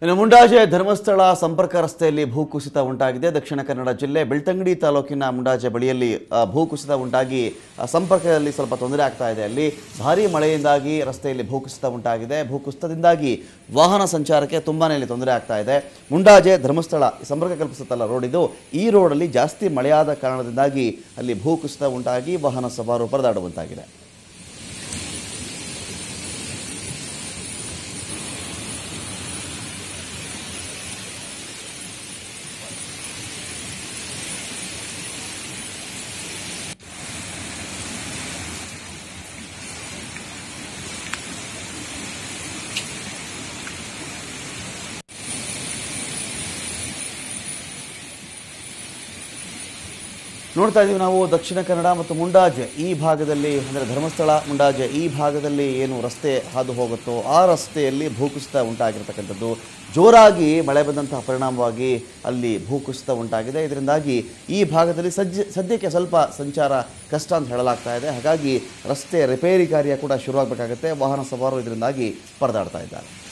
ಇನ್ನು ಮುಂಡಾಜೆ ಧರ್ಮಸ್ಥಳ ಸಂಪರ್ಕ ರಸ್ತೆಯಲ್ಲಿ ಭೂಕುಸಿತ ಉಂಟಾಗಿದೆ ದಕ್ಷಿಣ ಕನ್ನಡ ಜಿಲ್ಲೆ ಬೆಳ್ತಂಗಡಿ ತಾಲೂಕಿನ ಮುಂಡಾಜೆ ಬಳಿಯಲ್ಲಿ ಆ, ಭೂಕುಸಿತ ಉಂಟಾಗಿ ಆ, ಸಂಪರ್ಕದಲ್ಲಿ ಸ್ವಲ್ಪ ತೊಂದರೆ ಆಗ್ತಾ ಇದೆ ಅಲ್ಲಿ ಭಾರೀ ಮಳೆಯಿಂದಾಗಿ ರಸ್ತೆಯಲ್ಲಿ ಭೂಕುಸಿತ ಉಂಟಾಗಿದೆ ಭೂಕುಸಿತದಿಂದಾಗಿ ವಾಹನ ಸಂಚಾರಕ್ಕೆ ತುಂಬಾನೇ ಇಲ್ಲಿ ತೊಂದರೆ ಆಗ್ತಾ ಇದೆ ಮುಂಡಾಜೆ ಧರ್ಮಸ್ಥಳ ಸಂಪರ್ಕ ಕಲ್ಪಿಸುತ್ತಲ್ಲ ರೋಡ್ ಇದು ಈ ರೋಡಲ್ಲಿ ಜಾಸ್ತಿ ಮಳೆಯಾದ ಕಾರಣದಿಂದಾಗಿ ಅಲ್ಲಿ ಭೂಕುಸಿತ ಉಂಟಾಗಿ ವಾಹನ ಸವಾರು ಪರದಾಡುವಂತಾಗಿದೆ ನೋಡ್ತಾ ಇದ್ದೀವಿ ನಾವು ದಕ್ಷಿಣ ಕನ್ನಡ ಮತ್ತು ಮುಂಡಾಜೆ ಈ ಭಾಗದಲ್ಲಿ ಅಂದರೆ ಧರ್ಮಸ್ಥಳ ಮುಂಡಾಜೆ ಈ ಭಾಗದಲ್ಲಿ ಏನು ರಸ್ತೆ ಹಾದು ಹೋಗುತ್ತೋ ಆ ರಸ್ತೆಯಲ್ಲಿ ಭೂಕುಸಿತ ಉಂಟಾಗಿರ್ತಕ್ಕಂಥದ್ದು ಜೋರಾಗಿ ಮಳೆ ಬಂದಂತಹ ಪರಿಣಾಮವಾಗಿ ಅಲ್ಲಿ ಭೂಕುಸಿತ ಉಂಟಾಗಿದೆ ಇದರಿಂದಾಗಿ ಈ ಭಾಗದಲ್ಲಿ ಸಜ್ಜ ಸದ್ಯಕ್ಕೆ ಸ್ವಲ್ಪ ಸಂಚಾರ ಕಷ್ಟ ಅಂತ ಹೇಳಲಾಗ್ತಾ ಇದೆ ಹಾಗಾಗಿ ರಸ್ತೆ ರಿಪೇರಿ ಕಾರ್ಯ ಕೂಡ ಶುರುವಾಗಬೇಕಾಗುತ್ತೆ ವಾಹನ ಸವಾರರು ಇದರಿಂದಾಗಿ ಪರದಾಡ್ತಾ ಇದ್ದಾರೆ